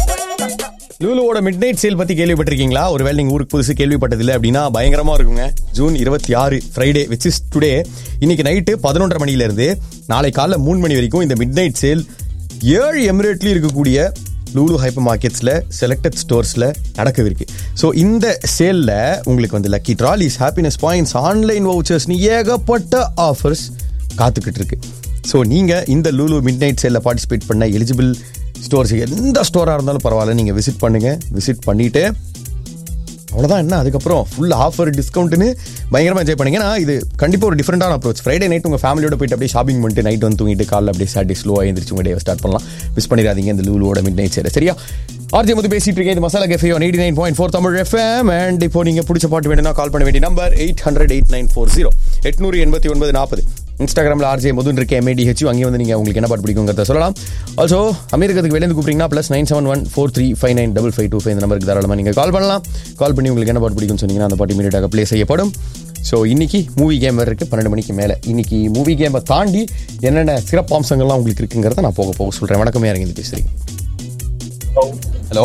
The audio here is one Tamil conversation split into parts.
லூலுவோட மிட் நைட் சேல் பத்தி கேள்விப்பட்டிருக்கீங்களா ஒருவேளை நீங்க ஊருக்கு புதுசு கேள்விப்பட்டதில்லை அப்படின்னா பயங்கரமா இருக்குங்க ஜூன் இருபத்தி ஆறு ஃப்ரைடே விச் இஸ் டுடே இன்னைக்கு நைட்டு பதினொன்றரை மணில இருந்து நாளை காலைல மூணு மணி வரைக்கும் இந்த மிட் நைட் சேல் ஏழு எமிரேட்லயும் இருக்கக்கூடிய லூலு ஹைப்பர் மார்க்கெட்ஸ்ல செலக்டட் ஸ்டோர்ஸ்ல நடக்கவிருக்கு ஸோ இந்த சேல்ல உங்களுக்கு வந்து lucky trolleys happiness points online வவுச்சர்ஸ்னு ஏகப்பட்ட ஆஃபர்ஸ் காத்துக்கிட்டு இருக்கு ஸோ நீங்கள் இந்த லூலு மிட் நைட் சேலில் பார்ட்டிசிபேட் பண்ண எலிஜிபிள் ஸ்டோர்ஸ் எந்த ஸ்டோராக இருந்தாலும் பரவாயில்ல நீங்கள் விசிட் பண்ணுங்கள் விசிட் பண்ணிவிட்டு அவ்வளோதான் என்ன அதுக்கப்புறம் ஃபுல் ஆஃபர் டிஸ்கவுண்ட்னு பயங்கரமாக என்ஜாய் பண்ணுங்க ஏன்னா இது கண்டிப்பாக ஒரு டிஃப்ரெண்டான அப்ரோச் ஃப்ரைடே நைட் உங்கள் ஃபேமிலியோட போயிட்டு அப்படியே ஷாப்பிங் பண்ணிட்டு நைட் வந்து தூங்கிட்டு காலைல அப்படியே சாட்டர்டே ஸ்லோவாக எழுந்திரிச்சு உங்கள் டே ஸ்டார்ட் பண்ணலாம் மிஸ் பண்ணிடாதீங்க இந்த லூலோட மிட் நைட் சேர சரியா ஆர்ஜி வந்து பேசிட்டு இருக்கேன் இது masala cafe one eighty nine point four Tamil FM and இப்போ நீங்கள் பிடிச்ச பாட்டு வேணும்னா கால் பண்ண வேண்டிய number eight hundred eight nine four zero எட்நூறு எண்பத்தி ஒன்பது நாற்பது இன்ஸ்டாகிராமில் ஆர்ஜே மதுன் இருக்கேன் எம்ஏடிஹெச் அங்கே வந்து நீங்கள் உங்களுக்கு என்ன பாட்டு பிடிக்குங்கிறத சொல்லலாம் ஆல்சோ அமெரிக்கத்துக்கு வெளியே கூப்பிட்டீங்கன்னா plus nine seven one four three five nine double five two five இந்த நம்பருக்கு தாராளமாக நீங்கள் கால் பண்ணலாம் கால் பண்ணி உங்களுக்கு என்ன பாட்டு பிடிக்கும்னு சொன்னீங்கன்னா அந்த பாட்டு இமீடியட்டாக ப்ளே செய்யப்படும் ஸோ இன்னைக்கு மூவி கேம் இருக்குது பன்னெண்டு மணிக்கு மேலே இன்னைக்கு மூவி கேமை தாண்டி என்னென்ன சிறப்பம்சங்கள்லாம் உங்களுக்கு இருக்குங்கிறத நான் போக போக சொல்கிறேன் வணக்கமே இறங்கி பேசுகிறீங்க ஹலோ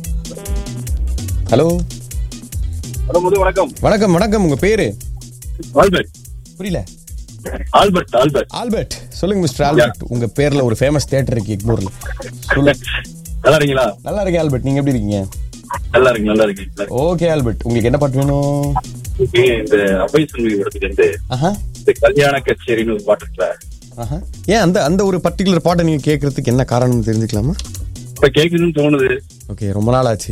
ஹலோ ஹலோ முது வணக்கம் வணக்கம் வணக்கம் உங்கள் பேர் ஆல்பர்ட் புரியல ஆல்பர்ட் ஆல்பர்ட் ஆல்பர்ட் சொல்லுங்க மிஸ்டர் ஆல்பர்ட் உங்க பேர்ல ஒரு ஃபேமஸ் தியேட்டர் இருக்கு எக்மூர்ல சொல்லுங்க நல்லா இருக்கீங்களா நல்லா இருக்கேன் ஆல்பர்ட் நீங்க எப்படி இருக்கீங்க நல்லா இருக்கு நல்லா இருக்கு ஓகே ஆல்பர்ட் உங்களுக்கு என்ன பாட்டு வேணும் ஓகே இந்த அபய் சன்வி இடத்துக்கு இருந்து ஆஹா இந்த கல்யாண கச்சேரின்னு ஒரு பாட்டு இருக்குல்ல ஆஹா ஏன் அந்த அந்த ஒரு பர்டிகுலர் பாட்டை நீங்க கேட்கறதுக்கு என்ன காரணம் தெரிஞ்சுக்கலாமா இப்ப கேக்குதுன்னு தோணுது ஓகே ரொம்ப நாள் ஆச்சு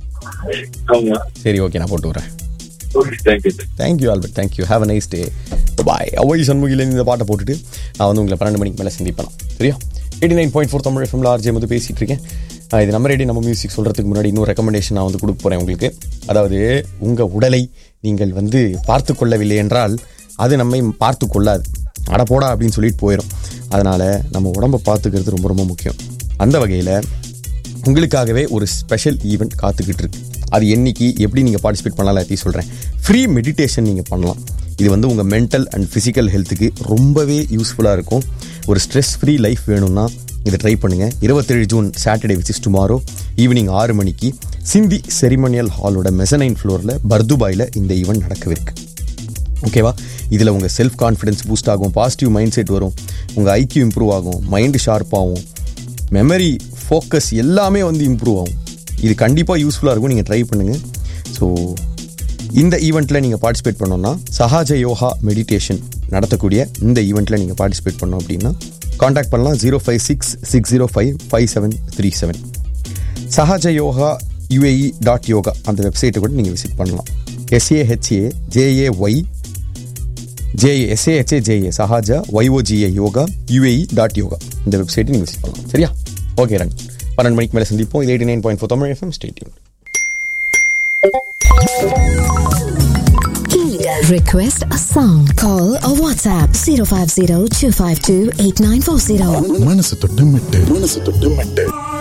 ஆமா சரி ஓகே நான் போட்டு வரேன் okay thank you thank you Albert thank you have a nice day bye அவை சண்முகில இந்த பாட்டை போட்டுட்டு நான் வந்து உங்களை பன்னெண்டு மணிக்கு மேலே சந்திப்பேன் சரியா eighty nine point four Tamil எஃப்எம்ல ஆர்ஜே வந்து பேசிட்டு இருக்கேன் ஆஹ் இது நம்ம ரெடி நம்ம மியூசிக் சொல்றதுக்கு முன்னாடி இன்னும் ரெக்கமெண்டேஷன் நான் வந்து கொடுக்க போறேன் உங்களுக்கு அதாவது உங்க உடலை நீங்கள் வந்து பார்த்து கொள்ளவில்லை என்றால் அது நம்மை பார்த்து கொள்ளாது அட போடா அப்படின்னு சொல்லிட்டு போயிடும் அதனால நம்ம உடம்பை பார்த்துக்கிறது ரொம்ப ரொம்ப முக்கியம் அந்த வகையில் உங்களுக்காகவே ஒரு ஸ்பெஷல் ஈவெண்ட் காத்துக்கிட்டு இருக்கு அது என்னைக்கு எப்படி நீங்கள் பார்ட்டிசிபேட் பண்ணலாம் எல்லாத்தையும் சொல்கிறேன் ஃப்ரீ மெடிடேஷன் நீங்கள் பண்ணலாம் இது வந்து உங்கள் மென்டல் அண்ட் ஃபிசிக்கல் ஹெல்த்துக்கு ரொம்பவே யூஸ்ஃபுல்லாக இருக்கும் ஒரு ஸ்ட்ரெஸ் ஃப்ரீ லைஃப் வேணும்னா இதை ட்ரை பண்ணுங்கள் இருபத்தேழு June Saturday which is tomorrow evening ஆறு மணிக்கு சிந்தி செரிமோனியல் ஹாலோட மெசனைன் ஃப்ளோரில் பர்துபாயில் இந்த ஈவெண்ட் நடக்கவிருக்கு ஓகேவா இதில் உங்கள் செல்ஃப் கான்ஃபிடன்ஸ் பூஸ்ட் ஆகும் பாசிட்டிவ் மைண்ட் செட் வரும் உங்கள் ஐக்கியூ இம்ப்ரூவ் ஆகும் மைண்டு ஷார்ப்பாகும் மெமரி ஃபோக்கஸ் எல்லாமே வந்து இம்ப்ரூவ் ஆகும் இது கண்டிப்பாக யூஸ்ஃபுல்லாக இருக்கும் நீங்கள் ட்ரை பண்ணுங்கள் ஸோ இந்த ஈவெண்ட்டில் நீங்கள் பார்ட்டிசிபேட் பண்ணோன்னா சஹாஜ யோகா மெடிடேஷன் நடத்தக்கூடிய இந்த ஈவெண்ட்டில் நீங்கள் பார்ட்டிசிபேட் பண்ணோம் அப்படின்னா காண்டாக்ட் பண்ணலாம் zero five six six zero five five seven three seven Sahaja Yoga UAE dot yoga அந்த வெப்சைட்டை கூட நீங்கள் விசிட் பண்ணலாம் S A H A J A Y J A S A H A J A Sahaja Y O G A Yoga UAE dot yoga இந்த வெப்சைட்டை நீங்கள் விசிட் பண்ணலாம் சரியா ஓகே ரன் பன்னெண்டு மணிக்கு மேலே சந்திப்போம் இது eighty nine point four Tamil FM stay tuned Request a song. Call or WhatsApp 050 252 8940. மனசு தொட்டு மெட்டு மனசு தொட்டு மெட்டு